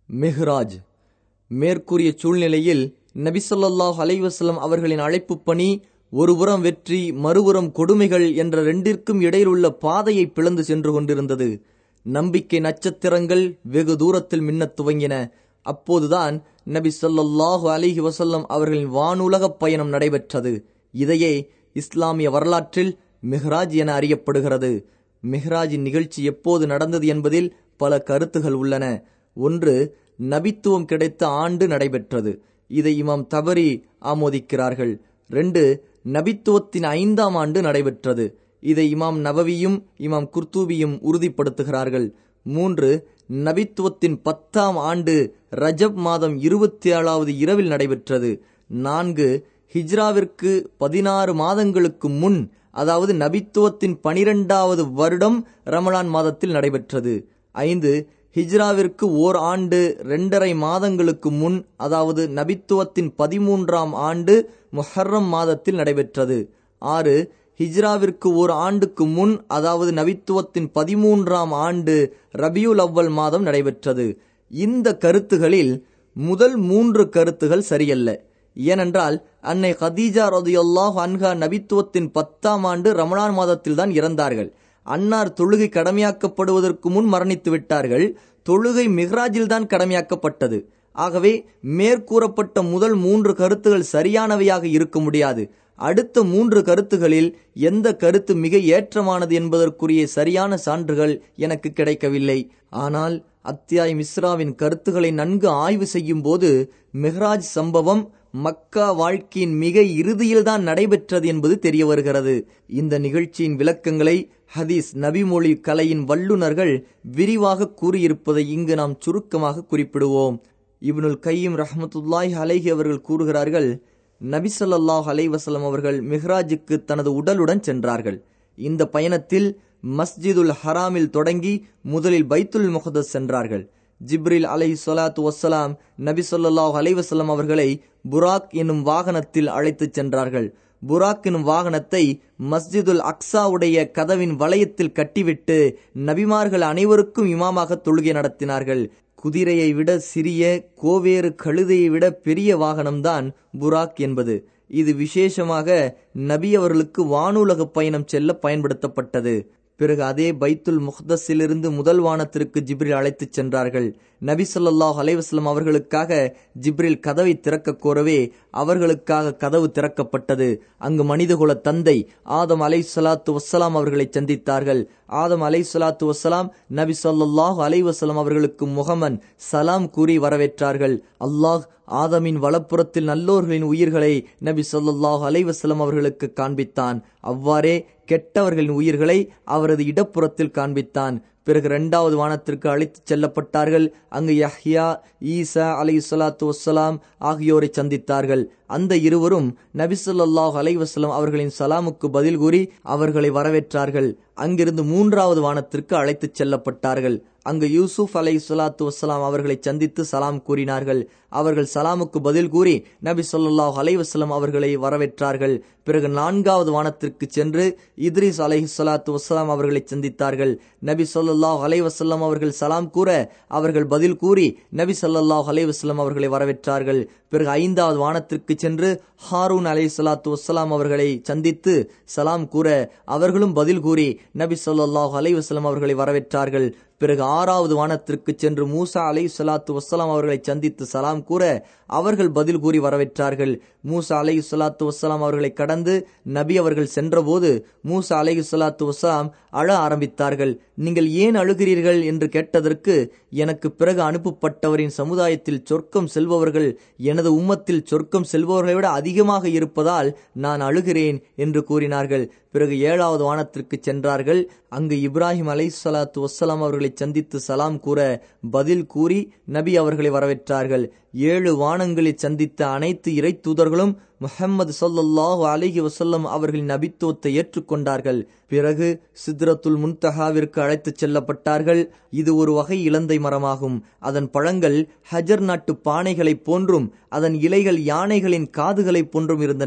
மெஹ்ராஜ் மேற்கூறிய சூழ்நிலையில் நபிசல்லாஹ் அலைவசல்லம் அவர்களின் அழைப்பு பணி ஒருபுறம் வெற்றி மறுபுறம் கொடுமைகள் என்ற ரெண்டிற்கும் இடையிலுள்ள பாதையை பிளந்து சென்று கொண்டிருந்தது நம்பிக்கை நட்சத்திரங்கள் வெகு தூரத்தில் மின்னத் துவங்கின அப்போதுதான் நபி சொல்லாஹு அலிஹி வசல்லம் அவர்களின் வானுலகப் பயணம் நடைபெற்றது இதையே இஸ்லாமிய வரலாற்றில் மெஹ்ராஜ் என அறியப்படுகிறது மெஹ்ராஜின் நிகழ்ச்சி எப்போது நடந்தது என்பதில் பல கருத்துகள் உள்ளன ஒன்று நபித்துவம் கிடைத்த ஆண்டு நடைபெற்றது இதை இமாம் தபரி ஆமோதிக்கிறார்கள் ரெண்டு நபித்துவத்தின் ஐந்தாம் ஆண்டு நடைபெற்றது இதை இமாம் நபவியும் இமாம் குர்தூபியும் உறுதிப்படுத்துகிறார்கள் மூன்று நபித்துவத்தின் பத்தாம் ஆண்டு ரஜப் மாதம் இருபத்தி ஏழாவது இரவில் நடைபெற்றது நான்கு ஹிஜ்ராவிற்கு பதினாறு மாதங்களுக்கு முன் அதாவது நபித்துவத்தின் பனிரெண்டாவது வருடம் ரமலான் மாதத்தில் நடைபெற்றது ஐந்து ஹிஜ்ராவிற்கு ஓர் ஆண்டு இரண்டரை மாதங்களுக்கு முன் அதாவது நபித்துவத்தின் பதிமூன்றாம் ஆண்டு முஹர்ரம் மாதத்தில் நடைபெற்றது ஆறு ஹிஜ்ராவிற்கு ஒரு ஆண்டுக்கு முன் அதாவது நபித்துவத்தின் பதிமூன்றாம் ஆண்டு ரபியுல் அவ்வல் மாதம் நடைபெற்றது இந்த கருத்துகளில் முதல் மூன்று கருத்துகள் சரியல்ல ஏனென்றால் அன்னை ஹதீஜா ரதியுல்லாஹ் அன்ஹா நபித்துவத்தின் பத்தாம் ஆண்டு ரமணான் மாதத்தில் தான் இறந்தார்கள் அன்னார் தொழுகை கடமையாக்கப்படுவதற்கு முன் மரணித்து விட்டார்கள் தொழுகை மிஹ்ராஜில் தான் கடமையாக்கப்பட்டது ஆகவே மேற்கூறப்பட்ட முதல் மூன்று கருத்துகள் சரியானவையாக இருக்க முடியாது அடுத்த மூன்று கருத்துகளில் எந்த கருத்து மிக ஏற்றமானது என்பதற்குரிய சரியான சான்றுகள் எனக்கு கிடைக்கவில்லை ஆனால் அத்தியாய் மிஸ்ராவின் கருத்துக்களை நன்கு ஆய்வு செய்யும் போது மெஹ்ராஜ் சம்பவம் மக்கா வாழ்க்கையின் மிக இறுதியில்தான் நடைபெற்றது என்பது தெரிய வருகிறது இந்த நிகழ்ச்சியின் விளக்கங்களை ஹதீஸ் நபிமொழி கலையின் வல்லுநர்கள் விரிவாக கூறியிருப்பதை இங்கு நாம் சுருக்கமாக குறிப்பிடுவோம் இப்னுல் கையும் ரஹமத்துல்லாய் அலைஹி அவர்கள் கூறுகிறார்கள் நபிசல்லாஹ் அலைவசலம் அவர்கள் மிஹ்ராஜுக்கு தனது உடலுடன் சென்றார்கள் இந்த பயணத்தில் மஸ்ஜிதுல் ஹராமில் தொடங்கி முதலில் பைத்துல் முகதஸ் சென்றார்கள் ஜிப்ரில் அலை சொலாத்து வசலாம் நபி சொல்லாஹ் அலைவசல்லம் அவர்களை புராக் என்னும் வாகனத்தில் அழைத்துச் சென்றார்கள் புராக் எனும் வாகனத்தை மஸ்ஜிதுல் அக்ஸாவுடைய கதவின் வளையத்தில் கட்டிவிட்டு நபிமார்கள் அனைவருக்கும் இமாமாக தொழுகை நடத்தினார்கள் குதிரையை விட சிறிய கோவேறு கழுதையை விட பெரிய வாகனம்தான் புராக் என்பது இது விசேஷமாக நபி அவர்களுக்கு வானுலக பயணம் செல்ல பயன்படுத்தப்பட்டது பிறகு அதே பைத்துல் முஹ்தஸிலிருந்து முதல் வானத்திற்கு ஜிப்ரில் அழைத்துச் சென்றார்கள் நபி சொல்லாஹ் அலைவாஸ்லம் அவர்களுக்காக ஜிப்ரில் கதவை திறக்க கோரவே அவர்களுக்காக கதவு திறக்கப்பட்டது அங்கு மனிதகுல தந்தை ஆதம் அலை சலாத்து வசலாம் அவர்களை சந்தித்தார்கள் ஆதம் அலை சலாத்து வசலாம் நபி சொல்லாஹ் அலைவசலம் அவர்களுக்கு முகமன் சலாம் கூறி வரவேற்றார்கள் அல்லாஹ் ஆதமின் வலப்புறத்தில் நல்லோர்களின் உயிர்களை நபி சொல்லாஹ் அலைவசலம் அவர்களுக்கு காண்பித்தான் அவ்வாறே கெட்டவர்களின் உயிர்களை அவரது இடப்புறத்தில் காண்பித்தான் பிறகு இரண்டாவது வானத்திற்கு அழைத்துச் செல்லப்பட்டார்கள் அங்கு யஹ்யா ஈசா அலை சலாத்து வசலாம் ஆகியோரை சந்தித்தார்கள் அந்த இருவரும் நபிசுல்லாஹ் அலைவசலம் அவர்களின் சலாமுக்கு பதில் கூறி அவர்களை வரவேற்றார்கள் அங்கிருந்து மூன்றாவது வானத்திற்கு அழைத்துச் செல்லப்பட்டார்கள் அங்கு யூசுப் அலை சலாத்து வசலாம் அவர்களை சந்தித்து சலாம் கூறினார்கள் அவர்கள் சலாமுக்கு பதில் கூறி நபி சொல்லாஹ் அலைவசலம் அவர்களை வரவேற்றார்கள் பிறகு நான்காவது வானத்திற்கு சென்று இத்ரிஸ் அலை சலாத்து வசலாம் அவர்களை சந்தித்தார்கள் நபி சொல்லாஹ் அலைவசல்லம் அவர்கள் சலாம் கூற அவர்கள் பதில் கூறி நபி சொல்லாஹ் அலைவசல்லம் அவர்களை வரவேற்றார்கள் பிறகு ஐந்தாவது வானத்திற்கு சென்று ஹாரூன் அலை சலாத்து வசலாம் அவர்களை சந்தித்து சலாம் கூற அவர்களும் பதில் கூறி நபி சொல்லாஹ் அலைவசலம் அவர்களை வரவேற்றார்கள் பிறகு ஆறாவது வானத்திற்கு சென்று மூசா அலை சலாத்து வசலாம் அவர்களை சந்தித்து சலாம் கூற அவர்கள் பதில் கூறி வரவேற்றார்கள் மூசா அலை சலாத்து வசலாம் அவர்களை கடந்து நபி அவர்கள் சென்றபோது மூசா அலை சலாத்து வசலாம் அழ ஆரம்பித்தார்கள் நீங்கள் ஏன் அழுகிறீர்கள் என்று கேட்டதற்கு எனக்கு பிறகு அனுப்பப்பட்டவரின் சமுதாயத்தில் சொர்க்கம் செல்பவர்கள் எனது உம்மத்தில் சொர்க்கம் செல்பவர்களை விட அதிகமாக இருப்பதால் நான் அழுகிறேன் என்று கூறினார்கள் பிறகு ஏழாவது வானத்திற்கு சென்றார்கள் அங்கு இப்ராஹிம் அலை சலாத்து வசலாம் அவர்களை சந்தித்து சலாம் கூற பதில் கூறி நபி அவர்களை வரவேற்றார்கள் ஏழு வானங்களில் சந்தித்த அனைத்து இறை தூதர்களும் முஹம்மது சொல்லல்லாஹு அலிஹி வசல்லம் அவர்களின் நபித்துவத்தை ஏற்றுக்கொண்டார்கள் பிறகு சித்ரத்துல் முன்தஹாவிற்கு அழைத்துச் செல்லப்பட்டார்கள் இது ஒரு வகை இலந்தை மரமாகும் அதன் பழங்கள் ஹஜர் நாட்டு பானைகளைப் போன்றும் அதன் இலைகள் யானைகளின் காதுகளைப் போன்றும் இருந்தன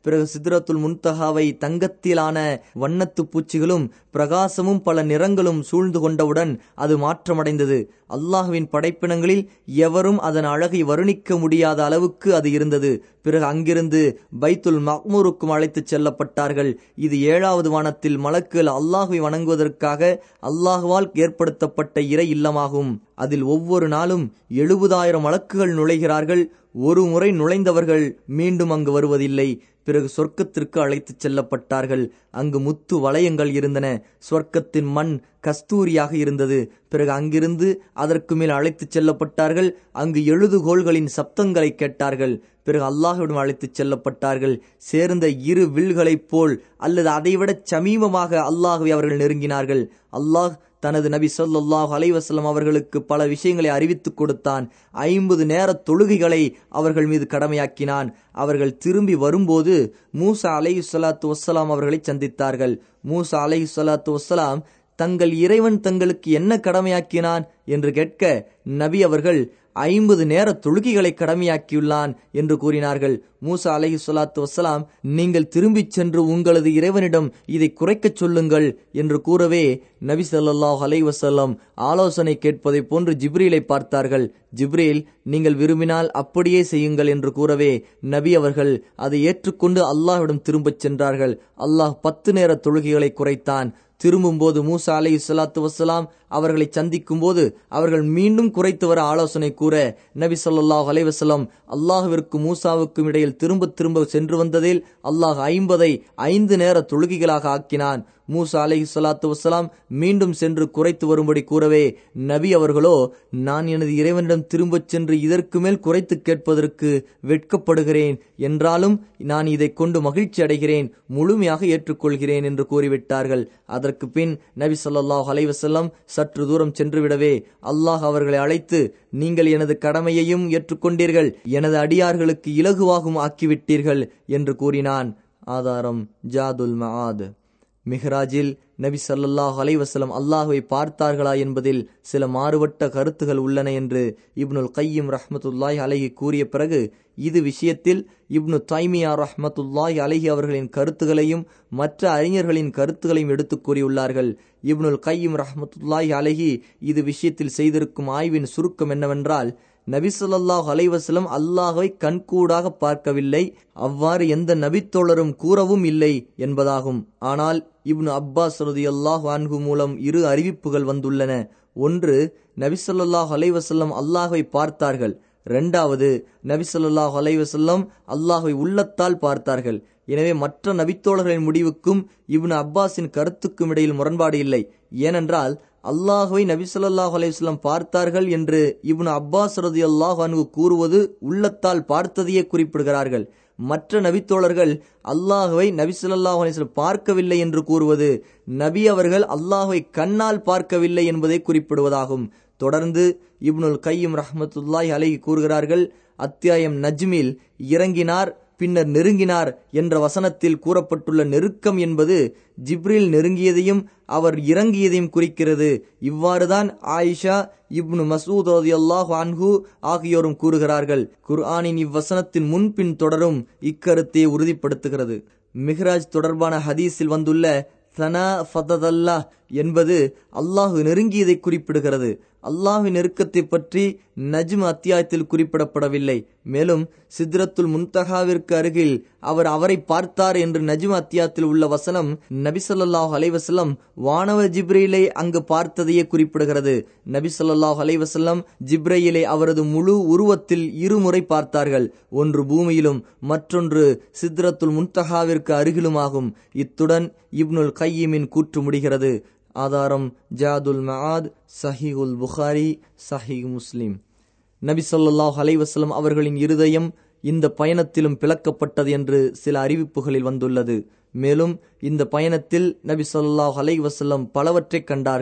பிறகு சித்ரத்துல் முன்தகாவை தங்கத்திலான வண்ணத்து பூச்சிகளும் பிரகாசமும் பல நிறங்களும் சூழ்ந்து கொண்டவுடன் அது மாற்றமடைந்தது அல்லாஹுவின் படைப்பினங்களில் எவரும் அதன் அழகை வருணிக்க முடியாத அளவுக்கு அது இருந்தது பிறகு அங்கிருந்து பைத்துல் மக்மூருக்கும் அழைத்துச் செல்லப்பட்டார்கள் இது ஏழாவது வானத்தில் மலக்குகள் அல்லாஹுவை வணங்குவதற்காக அல்லாஹுவால் ஏற்படுத்தப்பட்ட இறை இல்லமாகும் அதில் ஒவ்வொரு நாளும் எழுபதாயிரம் வழக்குகள் நுழைகிறார்கள் ஒரு முறை நுழைந்தவர்கள் மீண்டும் அங்கு வருவதில்லை பிறகு சொர்க்கத்திற்கு அழைத்துச் செல்லப்பட்டார்கள் அங்கு முத்து வளையங்கள் இருந்தன சொர்க்கத்தின் மண் கஸ்தூரியாக இருந்தது பிறகு அங்கிருந்து அதற்கு மேல் அழைத்துச் செல்லப்பட்டார்கள் அங்கு எழுதுகோள்களின் சப்தங்களை கேட்டார்கள் பிறகு அல்லாஹுவிடம் அழைத்துச் செல்லப்பட்டார்கள் சேர்ந்த இரு வில்களைப் போல் அல்லது அதைவிட சமீபமாக அல்லாஹுவை அவர்கள் நெருங்கினார்கள் அல்லாஹ் தனது நபி சொல்லாஹ் அலைவசல்லம் அவர்களுக்கு பல விஷயங்களை அறிவித்துக் கொடுத்தான் ஐம்பது நேர தொழுகைகளை அவர்கள் மீது கடமையாக்கினான் அவர்கள் திரும்பி வரும்போது மூசா அலை சலாத்து வசலாம் அவர்களை சந்தித்தார்கள் மூசா அலை சலாத்து வசலாம் தங்கள் இறைவன் தங்களுக்கு என்ன கடமையாக்கினான் என்று கேட்க நபி அவர்கள் ஐம்பது நேர தொழுகைகளை கடமையாக்கியுள்ளான் என்று கூறினார்கள் மூசா அலஹி சொல்லாத்து வசலாம் நீங்கள் திரும்பிச் சென்று உங்களது இறைவனிடம் இதை குறைக்கச் சொல்லுங்கள் என்று கூறவே நபி சொல்லாஹ் அலை வசல்லம் ஆலோசனை கேட்பதை போன்று ஜிப்ரீலை பார்த்தார்கள் ஜிப்ரீல் நீங்கள் விரும்பினால் அப்படியே செய்யுங்கள் என்று கூறவே நபி அவர்கள் அதை ஏற்றுக்கொண்டு அல்லாஹ்விடம் திரும்பச் சென்றார்கள் அல்லாஹ் பத்து நேர தொழுகைகளை குறைத்தான் திரும்பும்போது மூசா அலை சலாத்து வசலாம் அவர்களை சந்திக்கும் போது அவர்கள் மீண்டும் குறைத்து வர ஆலோசனை கூற நபி சொல்லாஹ் அலைவசலம் அல்லாஹுவிற்கும் மூசாவுக்கும் இடையில் திரும்ப திரும்ப சென்று வந்ததில் அல்லாஹ் ஐம்பதை ஐந்து நேர தொழுகைகளாக ஆக்கினான் மூசா அலஹி சலாத்து வசலாம் மீண்டும் சென்று குறைத்து வரும்படி கூறவே நபி அவர்களோ நான் எனது இறைவனிடம் திரும்பச் சென்று இதற்கு மேல் குறைத்து கேட்பதற்கு வெட்கப்படுகிறேன் என்றாலும் நான் இதை கொண்டு மகிழ்ச்சி அடைகிறேன் முழுமையாக ஏற்றுக்கொள்கிறேன் என்று கூறிவிட்டார்கள் அதற்கு பின் நபி சொல்லாஹ் அலைவசல்லம் சற்று தூரம் சென்றுவிடவே அல்லாஹ் அவர்களை அழைத்து நீங்கள் எனது கடமையையும் ஏற்றுக்கொண்டீர்கள் எனது அடியார்களுக்கு இலகுவாகும் ஆக்கிவிட்டீர்கள் என்று கூறினான் ஆதாரம் ஜாதுல் மஆத் மிஹ்ராஜில் நபி சல்லாஹ் அலைவசலம் அல்லாஹுவை பார்த்தார்களா என்பதில் சில மாறுபட்ட கருத்துகள் உள்ளன என்று இப்னுல் கையம் ரஹமத்துல்லாய் அலஹி கூறிய பிறகு இது விஷயத்தில் இப்னு தைமியா ரஹமத்துல்லாய் அலஹி அவர்களின் கருத்துகளையும் மற்ற அறிஞர்களின் கருத்துகளையும் எடுத்துக் கூறியுள்ளார்கள் இப்னுல் கையம் ரஹமத்துல்லாய் அலஹி இது விஷயத்தில் செய்திருக்கும் ஆய்வின் சுருக்கம் என்னவென்றால் நபிசுல்லாஹ் அலைவசலம் அல்லாஹை கண்கூடாக பார்க்கவில்லை அவ்வாறு எந்த நபித்தோழரும் கூறவும் இல்லை என்பதாகும் ஆனால் இப்னு அப்பாஸ் ரதி அல்லாஹ் அன்கு மூலம் இரு அறிவிப்புகள் வந்துள்ளன ஒன்று நபிசல்லாஹ் அலைவசல்லம் அல்லாஹை பார்த்தார்கள் இரண்டாவது நபிசல்லாஹ் அலைவசல்லம் அல்லாஹை உள்ளத்தால் பார்த்தார்கள் எனவே மற்ற நபித்தோழர்களின் முடிவுக்கும் இப்னு அப்பாஸின் கருத்துக்கும் இடையில் முரண்பாடு இல்லை ஏனென்றால் அல்லாஹுவை நபி சொல்லாஹ் அலையம் பார்த்தார்கள் என்று இப்னு அப்பாஸ் ரதி அல்லாஹ் அன்கு கூறுவது உள்ளத்தால் பார்த்ததையே குறிப்பிடுகிறார்கள் மற்ற நபித்தோழர்கள் அல்லாஹுவை நபி சொல்லாஹ் அலிஸ்லம் பார்க்கவில்லை என்று கூறுவது நபி அவர்கள் அல்லாஹுவை கண்ணால் பார்க்கவில்லை என்பதை குறிப்பிடுவதாகும் தொடர்ந்து இப்னுல் கையும் ரஹமத்துல்லாய் அலகி கூறுகிறார்கள் அத்தியாயம் நஜ்மில் இறங்கினார் பின்னர் நெருங்கினார் என்ற வசனத்தில் கூறப்பட்டுள்ள நெருக்கம் என்பது ஜிப்ரில் நெருங்கியதையும் அவர் இறங்கியதையும் குறிக்கிறது இவ்வாறுதான் ஆயிஷா இப்னு மசூத் அல்லாஹ் அன்ஹு ஆகியோரும் கூறுகிறார்கள் குர்ஆனின் இவ்வசனத்தின் முன்பின் தொடரும் இக்கருத்தை உறுதிப்படுத்துகிறது மிஹ்ராஜ் தொடர்பான ஹதீஸில் வந்துள்ள சனா ஃபதல்லா என்பது அல்லாஹு நெருங்கியதை குறிப்பிடுகிறது அல்லாஹின் நெருக்கத்தை பற்றி நஜ்ம் அத்தியாயத்தில் குறிப்பிடப்படவில்லை மேலும் சித்ரத்துல் முன்தகாவிற்கு அருகில் அவர் அவரை பார்த்தார் என்று நஜ்ம் அத்தியாயத்தில் உள்ள வசனம் நபிசல்லாஹ் அலைவசல்லம் வானவ ஜிப்ரையிலை அங்கு பார்த்ததையே குறிப்பிடுகிறது நபிசல்லாஹ் அலைவசல்லம் ஜிப்ரையிலை அவரது முழு உருவத்தில் இருமுறை பார்த்தார்கள் ஒன்று பூமியிலும் மற்றொன்று சித்ரத்துல் முன்தகாவிற்கு அருகிலுமாகும் இத்துடன் இப்னுல் கையீமின் கூற்று முடிகிறது ஆதாரம் ஜாதுல் மஆத் சஹிகுல் புகாரி சஹி முஸ்லிம் நபி சொல்லாஹ் அலைவசலம் அவர்களின் இருதயம் இந்த பயணத்திலும் பிளக்கப்பட்டது என்று சில அறிவிப்புகளில் வந்துள்ளது மேலும் இந்த பயணத்தில் நபி சொல்லாஹ் அலை வசல்லம் பலவற்றை கண்டார்கள்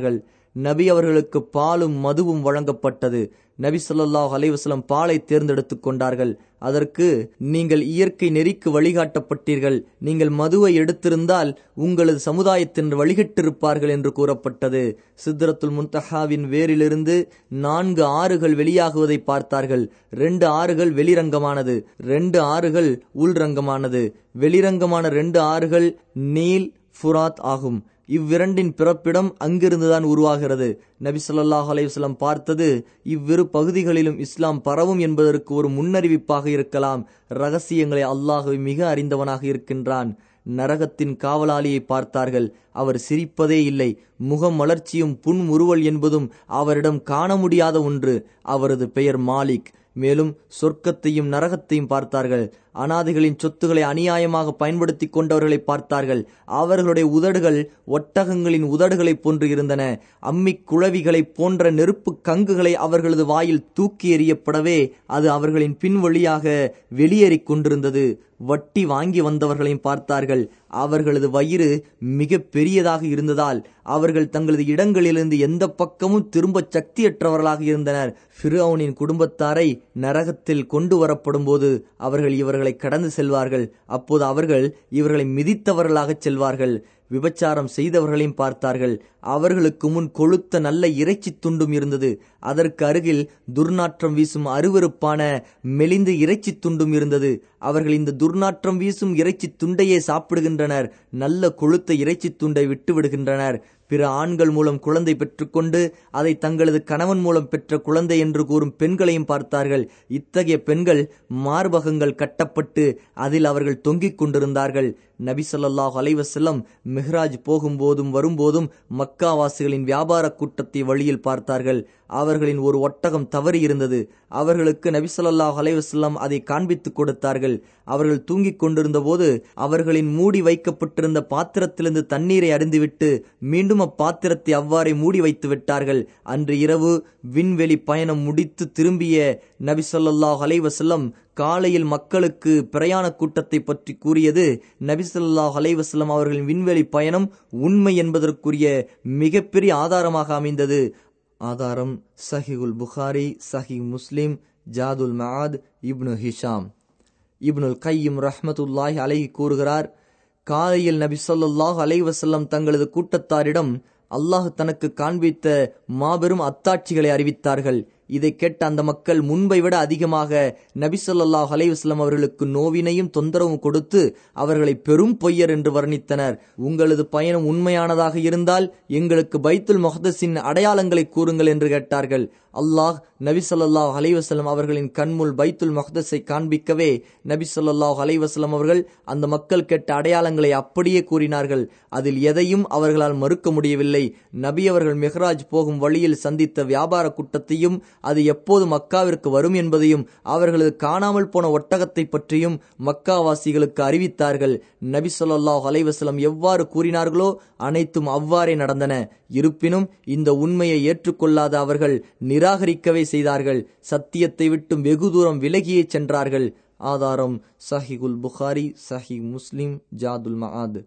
நபி அவர்களுக்கு பாலும் மதுவும் வழங்கப்பட்டது நபி ஸல்லல்லாஹு அலைஹி வஸல்லம் பாலை தேர்ந்தெடுத்துக் கொண்டார்கள் அதற்கு நீங்கள் இயற்கை நெறிக்கு வழிகாட்டப்பட்டீர்கள் நீங்கள் மதுவை எடுத்திருந்தால் உங்களது சமுதாயத்தினர் வழிகட்டிருப்பார்கள் என்று கூறப்பட்டது சித்ரத்துல் முன்தஹாவின் வேரிலிருந்து நான்கு ஆறுகள் வெளியாகுவதை பார்த்தார்கள் ரெண்டு ஆறுகள் வெளிரங்கமானது ரெண்டு ஆறுகள் உள்ரங்கமானது வெளிரங்கமான ரெண்டு ஆறுகள் நீல் ஃபுராத் ஆகும் இவ்விரண்டின் பிறப்பிடம் அங்கிருந்துதான் உருவாகிறது நபி ஸல்லல்லாஹு அலைஹி வஸல்லம் பார்த்தது இவ்விரு பகுதிகளிலும் இஸ்லாம் பரவும் என்பதற்கு ஒரு முன்னறிவிப்பாக இருக்கலாம் ரகசியங்களை அல்லாஹ் மிக அறிந்தவனாக இருக்கின்றான் நரகத்தின் காவலாளியை பார்த்தார்கள் அவர் சிரிப்பதே இல்லை முகம் மலர்ச்சியும் புன்முறுவல் என்பதும் அவரிடம் காண முடியாத ஒன்று அவரது பெயர் மாலிக் மேலும் சொர்க்கத்தையும் நரகத்தையும் பார்த்தார்கள் அனாதைகளின் சொத்துக்களை அநியாயமாக பயன்படுத்தி கொண்டவர்களை பார்த்தார்கள் அவர்களுடைய உதடுகள் ஒட்டகங்களின் உதடுகளைப் போன்று இருந்தன அம்மிக் குழவிகளைப் போன்ற நெருப்பு கங்குகளை அவர்களது வாயில் தூக்கி எறியப்படவே அது அவர்களின் பின்வழியாக வெளியேறிக் கொண்டிருந்தது வட்டி வாங்கி வந்தவர்களையும் பார்த்தார்கள் அவர்களது வயிறு மிக பெரியதாக இருந்ததால் அவர்கள் தங்களது இடங்களிலிருந்து எந்த பக்கமும் திரும்ப சக்தியற்றவர்களாக இருந்தனர் ஃபிரௌனின் குடும்பத்தாரை நரகத்தில் கொண்டு வரப்படும் போது அவர்கள் இவர்களை கடந்து செல்வார்கள் அப்போது அவர்கள் இவர்களை மிதித்தவர்களாகச் செல்வார்கள் விபச்சாரம் செய்தவர்களையும் பார்த்தார்கள் அவர்களுக்கு முன் கொளுத்த நல்ல இறைச்சி துண்டும் இருந்தது அதற்கு அருகில் துர்நாற்றம் வீசும் அருவருப்பான மெலிந்து இறைச்சி துண்டும் இருந்தது அவர்கள் இந்த துர்நாற்றம் வீசும் இறைச்சி துண்டையே சாப்பிடுகின்றனர் நல்ல கொளுத்த இறைச்சி துண்டை விட்டு விடுகின்றனர் பிற ஆண்கள் மூலம் குழந்தை பெற்றுக்கொண்டு அதை தங்களது கணவன் மூலம் பெற்ற குழந்தை என்று கூறும் பெண்களையும் பார்த்தார்கள் இத்தகைய பெண்கள் மார்பகங்கள் கட்டப்பட்டு அதில் அவர்கள் தொங்கிக் கொண்டிருந்தார்கள் நபி ஸல்லல்லாஹு அலைஹி வஸல்லம் மிஹ்ராஜ் போகும்போதும் வரும்போதும் மக்காவாசிகளின் வியாபார கூட்டத்தை வழியில் பார்த்தார்கள் அவர்களின் ஒரு ஒட்டகம் தவறி இருந்தது அவர்களுக்கு நபி ஸல்லல்லாஹு அலைஹி வஸல்லம் அதை காண்பித்துக் கொடுத்தார்கள் அவர்கள் தூங்கிக் கொண்டிருந்த போது அவர்களின் மூடி வைக்கப்பட்டிருந்த பாத்திரத்திலிருந்து தண்ணீரை அருந்திவிட்டு மீண்டும் அப்பாத்திரத்தை அவ்வாறே மூடி வைத்து விட்டார்கள் அன்று இரவு விண்வெளி பயணம் முடித்து திரும்பிய நபி ஸல்லல்லாஹு அலைஹி வஸல்லம் காலையில் மக்களுக்கு பிரயாண கூட்டத்தை பற்றி கூறியது நபி ஸல்லல்லாஹு அலைஹி வஸல்லம் அவர்களின் விண்வெளி பயணம் உண்மை என்பதற்குரிய மிகப்பெரிய ஆதாரமாக அமைந்தது ஆதாரம் சஹிகுல் புகாரி சஹி முஸ்லிம் ஜாதுல் மஆத் இப்னு ஹிஷாம் இப்னுல் கையும் ரஹ்மத்துல்லாஹி அலைஹி கூறுகிறார் காலையில் நபி ஸல்லல்லாஹு அலைஹி வஸல்லம் தங்களது கூட்டத்தாரிடம் அல்லாஹ் தனக்கு காண்பித்த மாபெரும் அத்தாட்சிகளை அறிவித்தார்கள் இதை கேட்ட அந்த மக்கள் முன்பை விட அதிகமாக நபி ஸல்லல்லாஹு அலைஹி வஸல்லம் அவர்களுக்கு நோவினையும் தொந்தரவும் கொடுத்து அவர்களை பெரும் பொய்யர் என்று வர்ணித்தனர் உங்களது பயணம் உண்மையானதாக இருந்தால் எங்களுக்கு பைத்துல் முஹ்தஸின் அடையாளங்களை கூறுங்கள் என்று கேட்டார்கள் அல்லாஹ் நபி ஸல்லல்லாஹு அலைஹி வஸல்லம் அவர்களின் கண்முல் பைத்துல் முஹ்தஸை காண்பிக்கவே நபி ஸல்லல்லாஹு அலைஹி வஸல்லம் அவர்கள் அந்த மக்கள் கேட்ட அடையாளங்களை அப்படியே கூறினார்கள் அதில் எதையும் அவர்களால் மறுக்க முடியவில்லை நபி அவர்கள் மெஹ்ராஜ் போகும் வழியில் சந்தித்த வியாபார கூட்டத்தையும் அது எப்போது மக்காவிற்கு வரும் என்பதையும் அவர்களது காணாமல் போன ஒட்டகத்தை பற்றியும் மக்காவாசிகளுக்கு அறிவித்தார்கள் நபி ஸல்லல்லாஹு அலைஹி வஸல்லம் எவ்வாறு கூறினார்களோ அனைத்தும் அவ்வாறே நடந்தன இருப்பினும் இந்த உண்மையை ஏற்றுக்கொள்ளாத அவர்கள் நிராகரிக்கவே செய்தார்கள் சத்தியத்தை விட்டும் வெகு தூரம் விலகியே சென்றார்கள் ஆதாரம் சஹிகுல் புகாரி சஹி முஸ்லிம் ஜாதுல் மஆத்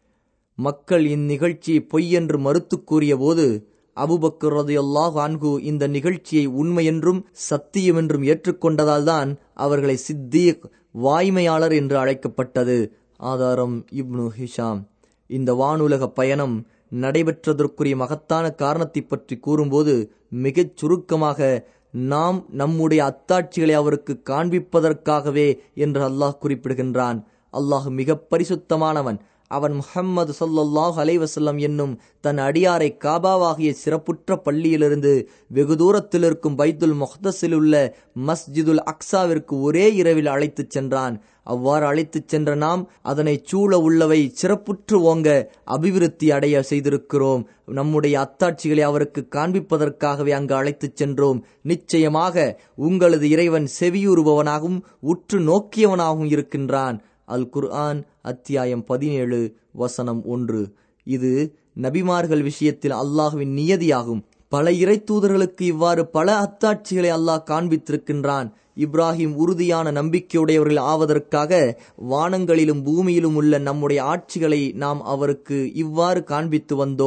மக்கள் இந்நிகழ்ச்சியை பொய் என்று மறுத்து கூறிய போது அபுபக்கர் ரதியல்லாஹு அன்கு இந்த நிகழ்ச்சியை உண்மையென்றும் சத்தியம் என்றும் ஏற்றுக்கொண்டதால் தான் அவர்களை சித்தீக் வாய்மையாளர் என்று அழைக்கப்பட்டது ஆதாரம் இப்னு ஹிஷாம் இந்த வானுலக பயணம் நடைபெற்றதற்குரிய மகத்தான காரணத்தை பற்றி கூறும்போது மிகச் சுருக்கமாக நாம் நம்முடைய அத்தாட்சிகளை அவருக்கு காண்பிப்பதற்காகவே என்று அல்லாஹ் குறிப்பிடுகின்றான் அல்லாஹ் மிக பரிசுத்தமானவன் அவன் முஹம்மது ஸல்லல்லாஹு அலைஹி வஸல்லம் என்னும் தன் அடியாரை காபாவாகிய சிறப்புற்ற பள்ளியிலிருந்து வெகு தூரத்தில் இருக்கும் பைத்துல் முஹ்தஸில் உள்ள மஸ்ஜிதுல் அக்ஸாவிற்கு ஒரே இரவில் அழைத்துச் சென்றான் அவ்வாறு அழைத்துச் சென்ற நாம் அதனை சூழ உள்ளவை சிறப்புற்று ஓங்க அபிவிருத்தி அடைய செய்திருக்கிறோம் நம்முடைய அத்தாட்சிகளை அவருக்கு காண்பிப்பதற்காகவே அங்கு அழைத்துச் சென்றோம் நிச்சயமாக உங்களது இறைவன் செவியுறுபவனாகவும் உற்று நோக்கியவனாகவும் இருக்கின்றான் அல் குர்ஆன் அத்தியாயம் பதினேழு வசனம் ஒன்று இது நபிமார்கள் விஷயத்தில் அல்லாஹுவின் நியதியாகும் பல இறை தூதர்களுக்கு இவ்வாறு பல அத்தாட்சிகளை அல்லாஹ் காண்பித்திருக்கின்றான் இப்ராஹிம் உறுதியான நம்பிக்கையுடையவர்கள் ஆவதற்காக வானங்களிலும் பூமியிலும் உள்ள நம்முடைய ஆட்சிகளை நாம் அவருக்கு இவ்வாறு காண்பித்து வந்தோம்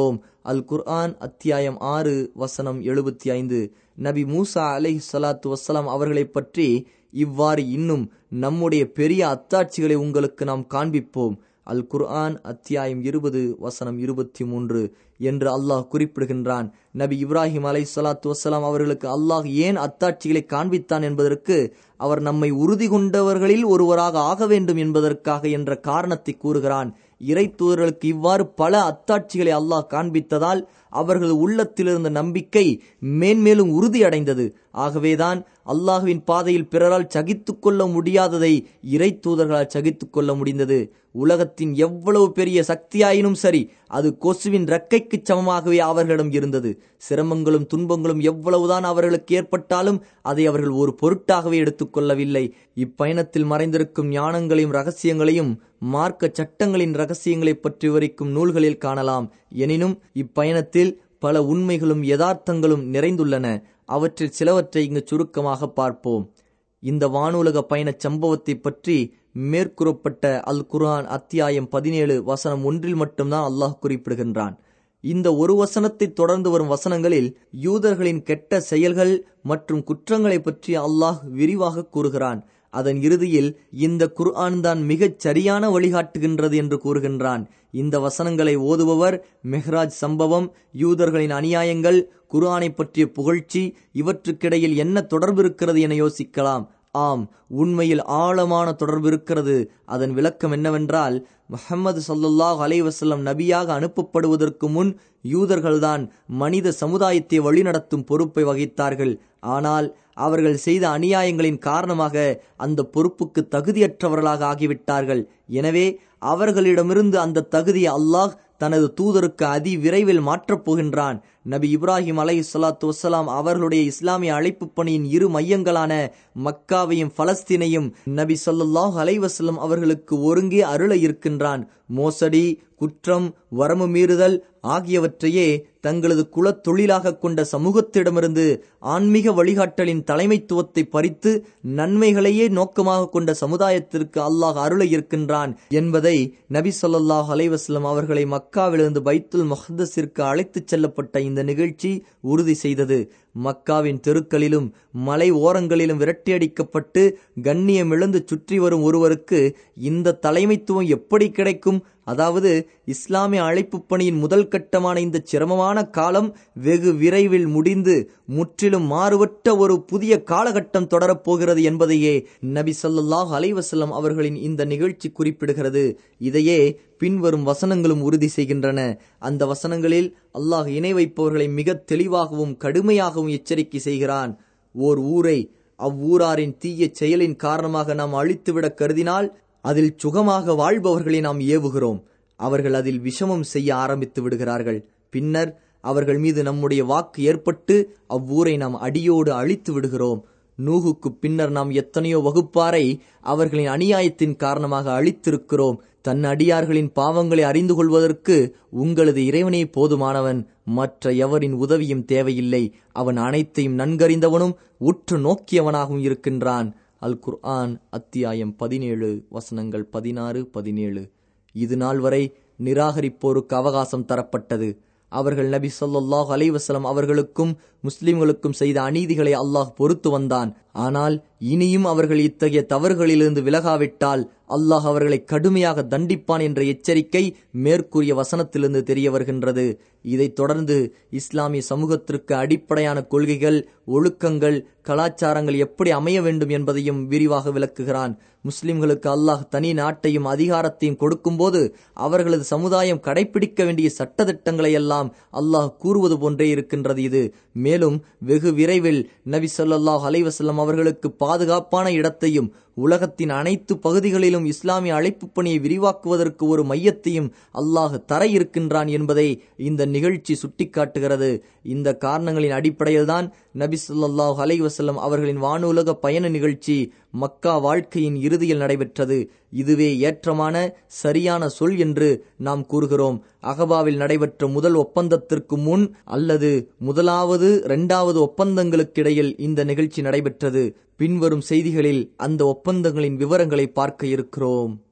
அல் குர்ஆன் அத்தியாயம் ஆறு வசனம் எழுபத்தி ஐந்து நபி மூசா அலைஹி ஸலாத்து வஸ்ஸலாம் அவர்களை பற்றி இவ்வாறு இன்னும் நம்முடைய பெரிய அத்தாட்சிகளை உங்களுக்கு நாம் காண்பிப்போம் அல் குர்ஆன் அத்தியாயம் இருபது வசனம் இருபத்தி மூன்று என்று அல்லாஹ் குறிப்பிடுகின்றான் நபி இப்ராஹிம் அலை சலாத்து வசலாம் அவர்களுக்கு அல்லாஹ் ஏன் அத்தாட்சிகளை காண்பித்தான் என்பதற்கு அவர் நம்மை உறுதி கொண்டவர்களில் ஒருவராக ஆக வேண்டும் என்பதற்காக என்ற காரணத்தை கூறுகிறான் இறை தூதர்களுக்கு இவ்வாறு பல அத்தாட்சிகளை அல்லாஹ் காண்பித்ததால் அவர்கள் உள்ளத்திலிருந்த நம்பிக்கை மேன்மேலும் உறுதியடைந்தது ஆகவேதான் அல்லாஹுவின் பாதையில் பிறரால் சகித்து கொள்ள முடியாததை இறை தூதர்களால் சகித்து கொள்ள முடிந்தது உலகத்தின் எவ்வளவு பெரிய சக்தியாயினும் சரி அது கொசுவின் ரெக்கைக்கு சமமாகவே அவர்களிடம் இருந்தது சிரமங்களும் துன்பங்களும் எவ்வளவுதான் அவர்களுக்கு ஏற்பட்டாலும் அதை அவர்கள் ஒரு பொருட்டாகவே எடுத்துக்கொள்ளவில்லை இப்பயணத்தில் மறைந்திருக்கும் ஞானங்களையும் ரகசியங்களையும் மார்க்க சட்டங்களின் ரகசியங்களை பற்றி விவரிக்கும் நூல்களில் காணலாம் எனினும் இப்பயணத்தில் பல உண்மைகளும் யதார்த்தங்களும் நிறைந்துள்ளன அவற்றில் சிலவற்றை இங்கு சுருக்கமாக பார்ப்போம் இந்த வானுலக பயணச் சம்பவத்தை பற்றி மேற்கூறப்பட்ட அல் குர்ஆன் அத்தியாயம் பதினேழு வசனம் ஒன்றில் மட்டும்தான் அல்லாஹ் குறிப்பிடுகின்றான் இந்த ஒரு வசனத்தை தொடர்ந்து வரும் வசனங்களில் யூதர்களின் கெட்ட செயல்கள் மற்றும் குற்றங்களை பற்றி அல்லாஹ் விரிவாக கூறுகிறான் அதன் இறுதியில் இந்த குர்ஆன் தான் மிகச் சரியான வழிகாட்டுகின்றது என்று கூறுகின்றான் இந்த வசனங்களை ஓதுபவர் மெஹ்ராஜ் சம்பவம் யூதர்களின் அநியாயங்கள் குர்ஆனை பற்றிய புகழ்ச்சி இவற்றுக்கிடையில் என்ன தொடர்பு இருக்கிறது என யோசிக்கலாம் ஆம் உண்மையில் ஆழமான தொடர்பு இருக்கிறது அதன் விளக்கம் என்னவென்றால் முஹம்மது சல்லுல்லாஹ் அலைவசல்லம் நபியாக அனுப்பப்படுவதற்கு முன் யூதர்கள்தான் மனித சமுதாயத்தை வழிநடத்தும் பொறுப்பை வகித்தார்கள் ஆனால் அவர்கள் செய்த அநியாயங்களின் காரணமாக அந்த பொறுப்புக்கு தகுதியற்றவர்களாக ஆகிவிட்டார்கள் எனவே அவர்களிடமிருந்து அந்த தகுதியை அல்லாஹ் தனது தூதருக்கு அதி விரைவில் மாற்றப் போகின்றான் நபி இப்ராஹிம் அலை சலாத்து வசலாம் அவர்களுடைய இஸ்லாமிய அழைப்பு பணியின் இரு மையங்களான மக்காவையும் பலஸ்தீனையும் நபி சொல்லாஹ் அலைவசல்லம் அவர்களுக்கு ஒருங்கே அருள இருக்கின்றான் மோசடி குற்றம் வரமு மீறுதல் ஆகியவற்றையே தங்களது குலத் தொழிலாக கொண்ட சமூகத்திடமிருந்து ஆன்மீக வழிகாட்டலின் தலைமைத்துவத்தை பறித்து நன்மைகளையே நோக்கமாக கொண்ட சமுதாயத்திற்கு அல்லாஹ் அருள இருக்கின்றான் என்பதை நபி சொல்லாஹ் அலைவாஸ்லம் அவர்களை மக்காவிலிருந்து பைத்துல் மஹதஸிற்கு அழைத்துச் செல்லப்பட்ட இந்த நிகழ்ச்சி உறுதி செய்தது மக்காவின் தெருக்களிலும் மலை ஓரங்களிலும் விரட்டியடிக்கப்பட்டு கண்ணியம் இழந்து சுற்றி வரும் ஒருவருக்கு இந்த தலைமைத்துவம் எப்படி கிடைக்கும் அதாவது இஸ்லாமிய அழைப்பு பணியின் முதல் கட்டமான இந்த சிரமமான காலம் வெகு விரைவில் முடிந்து முற்றிலும் மாறுபட்ட ஒரு புதிய காலகட்டம் தொடரப்போகிறது என்பதையே நபி சொல்லாஹ் அலைவசல்லம் அவர்களின் இந்த நிகழ்ச்சி குறிப்பிடுகிறது இதையே பின்வரும் வசனங்களும் உறுதி செய்கின்றன அந்த வசனங்களில் அல்லாஹ் இணை வைப்பவர்களை மிக தெளிவாகவும் கடுமையாகவும் எச்சரிக்கை செய்கிறான் ஓர் ஊரை அவ்வூராரின் தீய செயலின் காரணமாக நாம் அழித்துவிட கருதினால் அதில் சுகமாக வாழ்பவர்களை நாம் ஏவுகிறோம் அவர்கள் அதில் விஷமம் செய்ய ஆரம்பித்து விடுகிறார்கள் பின்னர் அவர்கள் மீது நம்முடைய வாக்கு ஏற்பட்டு அவ்வூரை நாம் அடியோடு அழித்து விடுகிறோம் நூகுக்கு பின்னர் நாம் எத்தனையோ வகுப்பாரை அவர்களின் அநியாயத்தின் காரணமாக அழித்திருக்கிறோம் தன் அடியார்களின் பாவங்களை அறிந்து கொள்வதற்கு உங்களது இறைவனே போதுமானவன் மற்ற எவரின் உதவியும் தேவையில்லை அவன் அனைத்தையும் நன்கறிந்தவனும் உற்று நோக்கியவனாகவும் இருக்கின்றான் அல் குர்ஆன் அத்தியாயம் பதினேழு வசனங்கள் பதினாறு பதினேழு இது நாள் வரை நிராகரிப்போருக்கு அவகாசம் தரப்பட்டது அவர்கள் நபி சொல்லாஹ் அலைவசலம் அவர்களுக்கும் முஸ்லிம்களுக்கும் செய்த அநீதிகளை அல்லாஹ் பொறுத்து வந்தான் ஆனால் இனியும் அவர்கள் இத்தகைய தவறுகளிலிருந்து விலகாவிட்டால் அல்லாஹ் அவர்களை கடுமையாக தண்டிப்பான் என்ற எச்சரிக்கை மேற்கூறிய வசனத்திலிருந்து தெரிய வருகின்றது இதைத் தொடர்ந்து இஸ்லாமிய சமூகத்திற்கு அடிப்படையான கொள்கைகள் ஒழுக்கங்கள் கலாச்சாரங்கள் எப்படி அமைய வேண்டும் என்பதையும் விரிவாக விளக்குகிறான் முஸ்லிம்களுக்கு அல்லாஹ் தனி நாட்டையும் அதிகாரத்தையும் கொடுக்கும்போது அவர்களது சமுதாயம் கடைபிடிக்க வேண்டிய சட்டத்திட்டங்களை எல்லாம் அல்லாஹ் கூறுவது போன்றே இருக்கின்றது இது மேலும் வெகு விரைவில் நபி சொல்லாஹ் அலைவசல்லம் அவர்களுக்கு பாதுகாப்பான இடத்தையும் உலகத்தின் அனைத்து பகுதிகளிலும் இஸ்லாமிய அழைப்பு பணியை விரிவாக்குவதற்கு ஒரு மையத்தையும் அல்லாஹ் தர இருக்கின்றான் என்பதை இந்த நிகழ்ச்சி சுட்டிக்காட்டுகிறது இந்த காரணங்களின் அடிப்படையில்தான் நபி சொல்லாஹ் அலைவசல்லம் அவர்களின் வானுலக பயண நிகழ்ச்சி மக்கா வாழ்க்கையின் இறுதியில் நடைபெற்றது இதுவே ஏற்றமான சரியான சொல் என்று நாம் கூறுகிறோம் அகபாவில் நடைபெற்ற முதல் ஒப்பந்தத்திற்கு முன் அல்லது முதலாவது இரண்டாவது ஒப்பந்தங்களுக்கிடையில் இந்த நிகழ்ச்சி நடைபெற்றது பின்வரும் செய்திகளில் அந்த ஒப்பந்தங்களின் விவரங்களை பார்க்க இருக்கிறோம்